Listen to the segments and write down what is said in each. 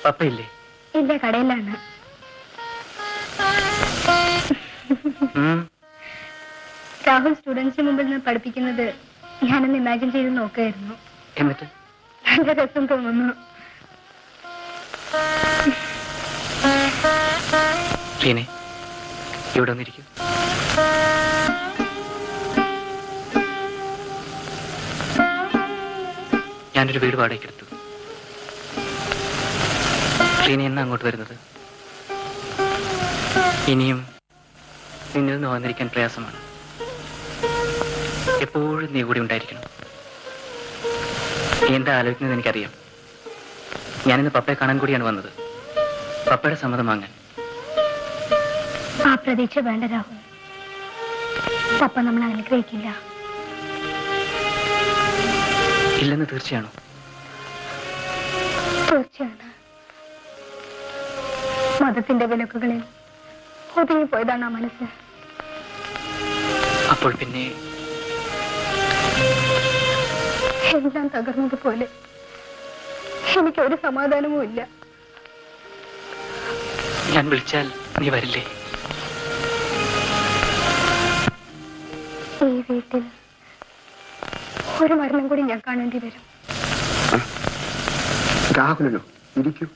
പപ്പയില്ലേ ഇല്ല കടയിലാണ് ഉം. രാഹുൽ സ്റ്റുഡൻസിന് മുമ്പിൽ നിന്ന് പഠിപ്പിക്കുന്നത് ഞാനൊന്ന് ഇമാജിൻ ചെയ്ത് നോക്കുകയായിരുന്നു എന്നിട്ട് നല്ല രസം തോന്നുന്നു റീനെ ഇവിടെ വന്നിരിക്കും ഞാനൊരു വീട് വാടകയ്ക്കെടുത്തു റീന എന്നാ അങ്ങോട്ട് വരുന്നത് ഇനിയും നിന്നിൽ നിന്ന് വന്നിരിക്കാൻ പ്രയാസമാണ് എപ്പോഴും നീ കൂടി ഉണ്ടായിരിക്കണം നീ എന്താ ആലോചിക്കുന്നത് എനിക്കറിയാം ഞാനിന്ന് പപ്പയെ കാണാൻ കൂടിയാണ് വന്നത് പപ്പയുടെ സമ്മതം വാങ്ങാൻ ആ പ്രതീക്ഷ വേണ്ട രാഹുൽ പപ്പ നമ്മൾ അനുഗ്രഹിക്കില്ല ഇല്ലെന്ന് തീർച്ചയാണോ തീർച്ചയാണ് മതത്തിന്റെ വിലക്കുകളിൽ ഒതുങ്ങിപ്പോയതാണ് ആ മനസ്സ് അപ്പോൾ പിന്നെ എല്ലാം തകർന്നതുപോലെ എനിക്ക് ഒരു സമാധാനവും ഇല്ല ഞാൻ വിളിച്ചാൽ നീ വരില്ലേ ഈ വീട്ടിൽ ഒരു മരണം കൂടി ഞാൻ കാണേണ്ടി വരും രാഹുലനോ ഇരിക്കൂ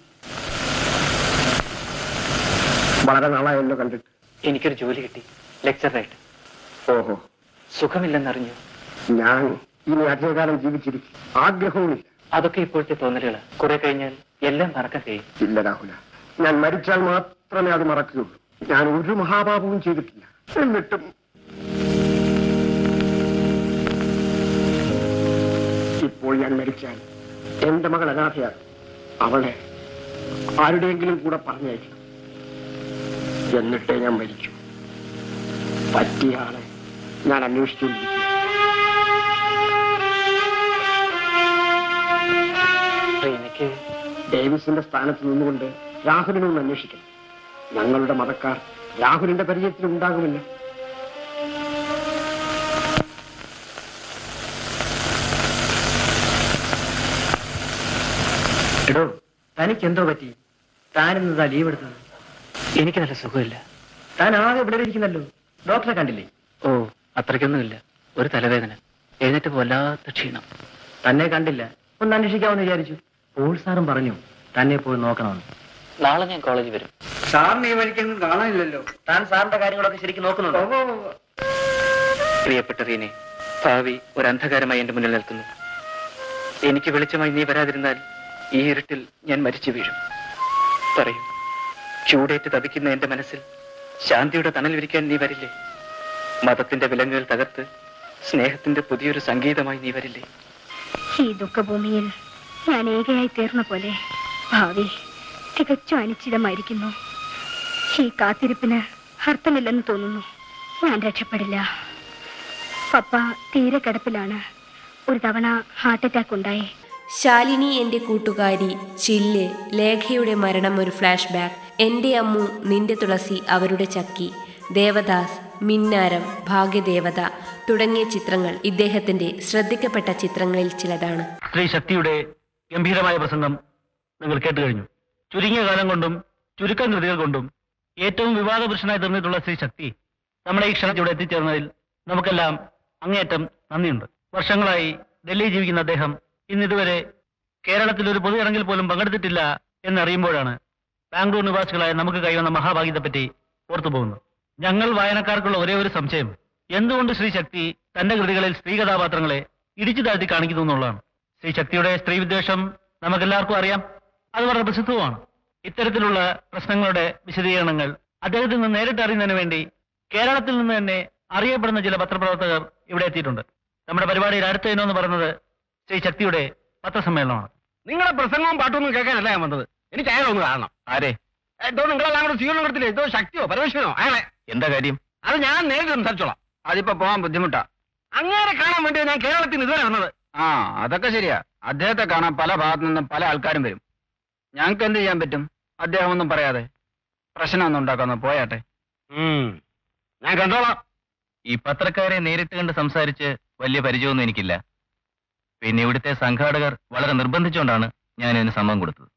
വളരെ നാളായല്ലോ കണ്ടിട്ട് എനിക്കൊരു ജോലി കിട്ടി ലെക്ചറായിട്ട് ഓഹോ സുഖമില്ലെന്നറിഞ്ഞു ഞാൻ ഇനി അധികകാലം ജീവിച്ചിരിക്കും ആഗ്രഹവുമില്ല അതൊക്കെ ഇപ്പോഴത്തെ തോന്നലുകള് കുറെ കഴിഞ്ഞാൽ എല്ലാം മറക്കാൻ കഴിയും ഇല്ല രാഹുല ഞാൻ മരിച്ചാൽ മാത്രമേ അത് മറക്കുകയുള്ളൂ ഞാൻ ഒരു മഹാപാപവും ചെയ്തിട്ടില്ല എന്നിട്ടും ഇപ്പോൾ ഞാൻ മരിച്ചാൽ എന്റെ മകൾ അനാഥയാണ് അവളെ ആരുടെയെങ്കിലും കൂടെ പറഞ്ഞയക്കണം എന്നിട്ടേ ഞാൻ മരിച്ചു പറ്റിയ ആളെ ഞാൻ അന്വേഷിച്ചുകൊണ്ടിരിക്കും എനിക്ക് ഡേവിസിന്റെ സ്ഥാനത്ത് നിന്നുകൊണ്ട് രാഹുലിനെ ഒന്ന് അന്വേഷിക്കണം ഞങ്ങളുടെ മതക്കാർ രാഹുലിന്റെ പരിചയത്തിൽ ഉണ്ടാകുമല്ലോ എടോ തനിക്ക് എന്തോ പറ്റി താനിന്നതാ ലീവ് എടുത്തത് എനിക്ക് നല്ല സുഖമില്ല താൻ ആകെ ഇവിടെ ഇരിക്കുന്നല്ലോ ഡോക്ടറെ കണ്ടില്ലേ ഓ അത്രയ്ക്കൊന്നുമില്ല ഒരു തലവേദന എഴുന്നേറ്റ് വല്ലാത്ത ക്ഷീണം തന്നെ കണ്ടില്ല ഒന്ന് അന്വേഷിക്കാമെന്ന് വിചാരിച്ചു പോൾ സാറും പറഞ്ഞു തന്നെ പോയി നോക്കണമെന്ന് നാളെ ഞാൻ കോളേജിൽ വരും സാറിന് ഈ വഴിക്കൊന്നും കാണാനില്ലല്ലോ താൻ സാറിന്റെ കാര്യങ്ങളൊക്കെ ശരിക്കും നോക്കുന്നുണ്ടോ പ്രിയപ്പെട്ട റീനെ ഭാവി ഒരു അന്ധകാരമായി എന്റെ മുന്നിൽ നിൽക്കുന്നു എനിക്ക് വെളിച്ചമായി നീ വരാതിരുന്നാൽ ഈ ഇരുട്ടിൽ ഞാൻ മരിച്ചു വീഴും പറയൂ ചൂടേറ്റ് തപിക്കുന്ന എന്റെ മനസ്സിൽ ശാന്തിയുടെ തണൽ വിരിക്കാൻ നീ വരില്ലേ മതത്തിന്റെ വിലങ്ങുകൾ തകർത്ത് സ്നേഹത്തിന്റെ പുതിയൊരു സംഗീതമായി നീ വരില്ലേ ഈ ദുഃഖഭൂമിയിൽ ഞാൻ ഏകയായി തീർന്ന പോലെ ഭാവി തികച്ചും അനിശ്ചിതമായിരിക്കുന്നു ഈ കാത്തിരിപ്പിന് അർത്ഥമില്ലെന്ന് തോന്നുന്നു ഞാൻ രക്ഷപ്പെടില്ല പപ്പ തീരെ കിടപ്പിലാണ് ഒരു തവണ ഹാർട്ട് അറ്റാക്ക് ഉണ്ടായി ശാലിനി എൻ്റെ കൂട്ടുകാരി ചില്ല് ലേഖയുടെ മരണം ഒരു ഫ്ലാഷ് ബാക്ക് എൻ്റെ അമ്മു നിന്റെ തുളസി അവരുടെ ചക്കി ദേവദാസ് മിന്നാരം ഭാഗ്യദേവത തുടങ്ങിയ ചിത്രങ്ങൾ ഇദ്ദേഹത്തിൻ്റെ ശ്രദ്ധിക്കപ്പെട്ട ചിത്രങ്ങളിൽ ചിലതാണ് സ്ത്രീ ശക്തിയുടെ ഗംഭീരമായ പ്രസംഗം നിങ്ങൾ കേട്ട് കഴിഞ്ഞു ചുരുങ്ങിയ കാലം കൊണ്ടും ചുരുക്കം കൃതികൾ കൊണ്ടും ഏറ്റവും വിവാദ പുരുഷനായി തീർന്നിട്ടുള്ള സ്ത്രീ ശക്തി നമ്മുടെ ഈ ക്ഷണത്തിൽ ഇവിടെ എത്തിച്ചേർന്നതിൽ നമുക്കെല്ലാം അങ്ങേയറ്റം നന്ദിയുണ്ട് വർഷങ്ങളായി ഡൽഹി ജീവിക്കുന്ന അദ്ദേഹം ഇന്ന് ഇതുവരെ കേരളത്തിൽ ഒരു പൊതു ചടങ്ങിൽ പോലും പങ്കെടുത്തിട്ടില്ല എന്നറിയുമ്പോഴാണ് ബാംഗ്ലൂർ നിവാസികളായ നമുക്ക് കൈവന്ന മഹാഭാഗ്യത്തെപ്പറ്റി ഓർത്തു പോകുന്നത് ഞങ്ങൾ വായനക്കാർക്കുള്ള ഒരേ ഒരു സംശയം എന്തുകൊണ്ട് ശ്രീ ശക്തി തന്റെ കൃതികളിൽ സ്ത്രീ കഥാപാത്രങ്ങളെ ഇടിച്ചു താഴ്ത്തി കാണിക്കുന്നു എന്നുള്ളതാണ് ശ്രീ ശക്തിയുടെ സ്ത്രീ വിദ്വേഷം നമുക്കെല്ലാവർക്കും അറിയാം അത് വളരെ പ്രസിദ്ധവുമാണ് ഇത്തരത്തിലുള്ള പ്രശ്നങ്ങളുടെ വിശദീകരണങ്ങൾ അദ്ദേഹത്തിൽ നിന്ന് നേരിട്ട് അറിയുന്നതിന് വേണ്ടി കേരളത്തിൽ നിന്ന് തന്നെ അറിയപ്പെടുന്ന ചില പത്രപ്രവർത്തകർ ഇവിടെ എത്തിയിട്ടുണ്ട് നമ്മുടെ പരിപാടിയിൽ അടുത്ത ഇനം എന്ന് പറയുന്നത് ശ്രീ ശക്തിയുടെ പത്രസമ്മേളനമാണ് നിങ്ങളുടെ പ്രസംഗവും പാട്ടൊന്നും കേൾക്കാനല്ല ഞാൻ വന്നത് എനിക്ക് അയാളെ ഒന്ന് കാണണം ആരെ എന്തോ നിങ്ങളെല്ലാം കൂടെ സ്വീകരണം കൊടുത്തില്ലേ എന്തോ ശക്തിയോ പരമേശ്വരനോ അയാളെ എന്താ കാര്യം അത് ഞാൻ നേരിട്ട് സംസാരിച്ചോളാം അതിപ്പോ പോകാൻ ബുദ്ധിമുട്ടാ അങ്ങേരെ കാണാൻ വേണ്ടി ഞാൻ കേരളത്തിൽ നിന്ന് ഇതുവരെ വന്നത് ആ അതൊക്കെ ശരിയാ അദ്ദേഹത്തെ കാണാൻ പല ഭാഗത്തു നിന്നും പല ആൾക്കാരും വരും ഞങ്ങൾക്ക് എന്ത് ചെയ്യാൻ പറ്റും അദ്ദേഹം ഒന്നും പറയാതെ പ്രശ്നമൊന്നും ഉണ്ടാക്കാന്ന് പോയാട്ടെ ഞാൻ കണ്ടോളാം ഈ പത്രക്കാരെ നേരിട്ട് കണ്ട് സംസാരിച്ച് വലിയ പരിചയമൊന്നും എനിക്കില്ല പിന്നെ ഇവിടുത്തെ സംഘാടകർ വളരെ നിർബന്ധിച്ചുകൊണ്ടാണ് ഞാൻ ഇതിന് സമ്മതം കൊടുത്തത്